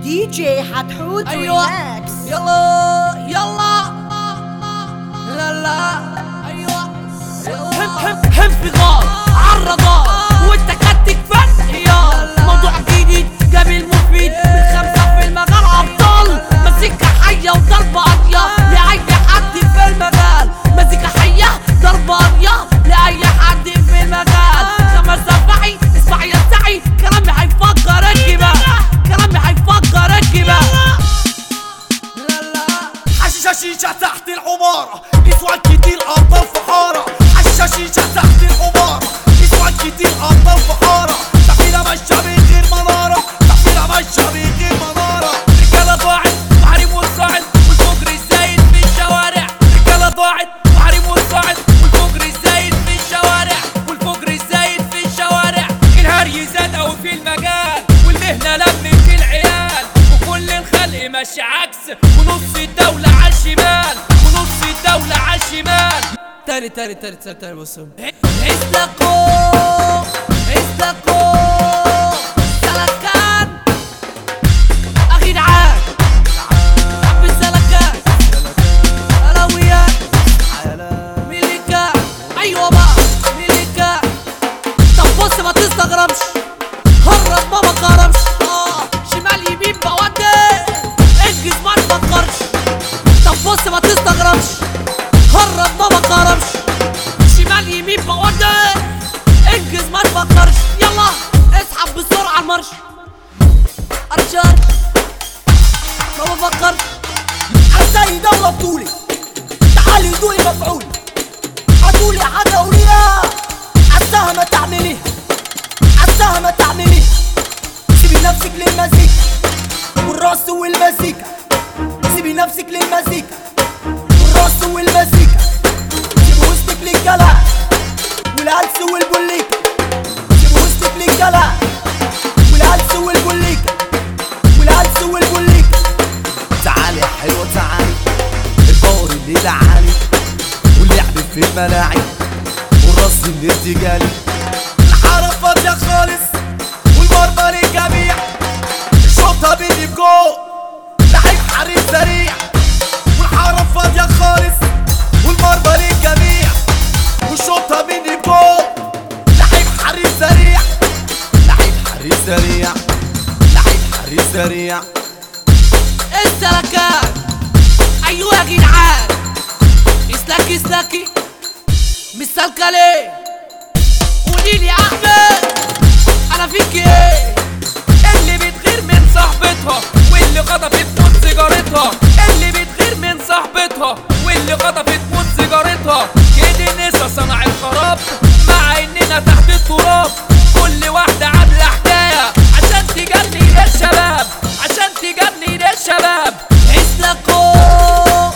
دي جي حتحوت ايوه ريماكس يلا يلا لا لا ايوه هم هم هم في غار عالرادار وانت خدت فن يا موضوع جديد جميل مفيد بالخمسة في المجال ابطال مزيكا حية وضربة قاضية لأي حد في المجال مزيكا حية ضربة قاضية لأي حد في المجال خمس سبعي اسمعي يا سعي كلامي هيفجر الجبال كلامي هيفجر الجبال لا لا حشيشة شيشة تحت العمارة نسوان كتير أبطال في حارة حشيشة شيشة تحت العمارة نسوان كتير أبطال في حارة تحفيلة ماشية من غير منارة تحفيلة ماشية من غير منارة رجالة ضاعت وحريم والصاعد والفجر الزايد في الشوارع رجالة ضاعت وحريم والصاعد والفجر الزايد في الشوارع والفجر الزايد في الشوارع الهري زاد أوي في المجال والمهنة لمت العيال وكل الخلق ماشي عكس ونص الدولة على الشمال ونص الدولة على الشمال تاني تاني تاني تاني تاني بصوا استقوا استقوا سلكان اخي دعان حب السلكات الاويات ملكة ايوه بقى ملكة طب بص ما تستغربش هرب ما بكرمش اه شمال يمين بودي انجز ما تفكرش طب بص ما تستغربش هرب ما بكرمش شمال يمين بودي انجز ما تفكرش يلا اسحب بسرعة المرش ارشاد ما بفكرش عالسي دولة بطولي تعالي دوقي مفعولي هتقولي حاجة قوليها عالسها ما تعمليها عالسها ما تعمليها سيبي نفسك للمزيكا والراس والمزيكا سيبي نفسك للمزيكا والراس والمزيكا سيبي وسطك للكلام والهلس والبوليكا سيبي وسطك للكلام والهلس والبوليكا والهلس والبوليكا تعالي يا حلوة تعالي الباور الليلة عالي واللعب في الملاعب والرص الارتجالي الحارة فاضية خالص والمرمى للجميع الشوطة بيدي بجول لعيب حريف سريع والحارة فاضية خالص والمرمى للجميع والشوطة بيدي بجول لعيب حريف سريع لعيب حريف سريع لعيب حريف سريع السلكات ايوه يا جدعان اسلكي اسلكي مش سالكه ليه قوليلي يا احمد انا فيك ايه اللي بتغير من صاحبتها واللي خطفت موت سيجارتها اللي بتغير من صاحبتها واللي خطفت موت سيجارتها كده النسا صنع الخراب مع اننا تحت التراب كل واحدة عاملة حكاية عشان تجنن الشباب عشان تجنن الشباب اسلكوا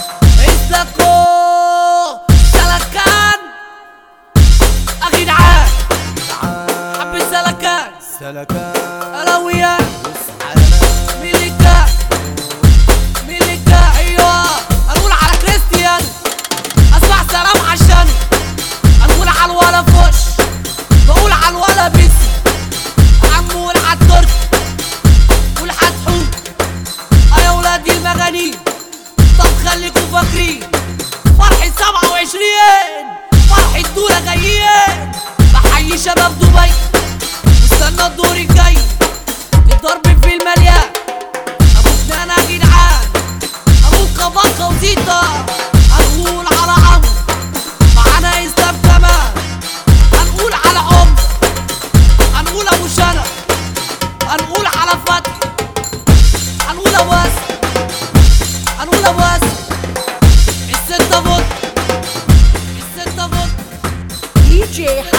اسلكوا سلكان اخي دعان حب السلكان سلكان الاويات على ميليكا ميليكا ايوه هنقول على كريستيان اسمع سلام عشان هنقول على الولا فوش بقول على الولا بيسي هنقول على الترك قول حتحوت اه يا ولادي المغاني طب خليكوا فاكرين فرحة سبعة وعشرين فرحة دولة جايين بحيي شباب دبي واستنى الدور الجاي الضرب في المليان ابو سنان يا جدعان ابو كباكا وزيتا هنقول على عمرو معانا اسلام كمان هنقول على عمر هنقول ابو شنب هنقول على فتحي هنقول ابو اسد هنقول ابو اسد الستة فوت الستة فوت دي جي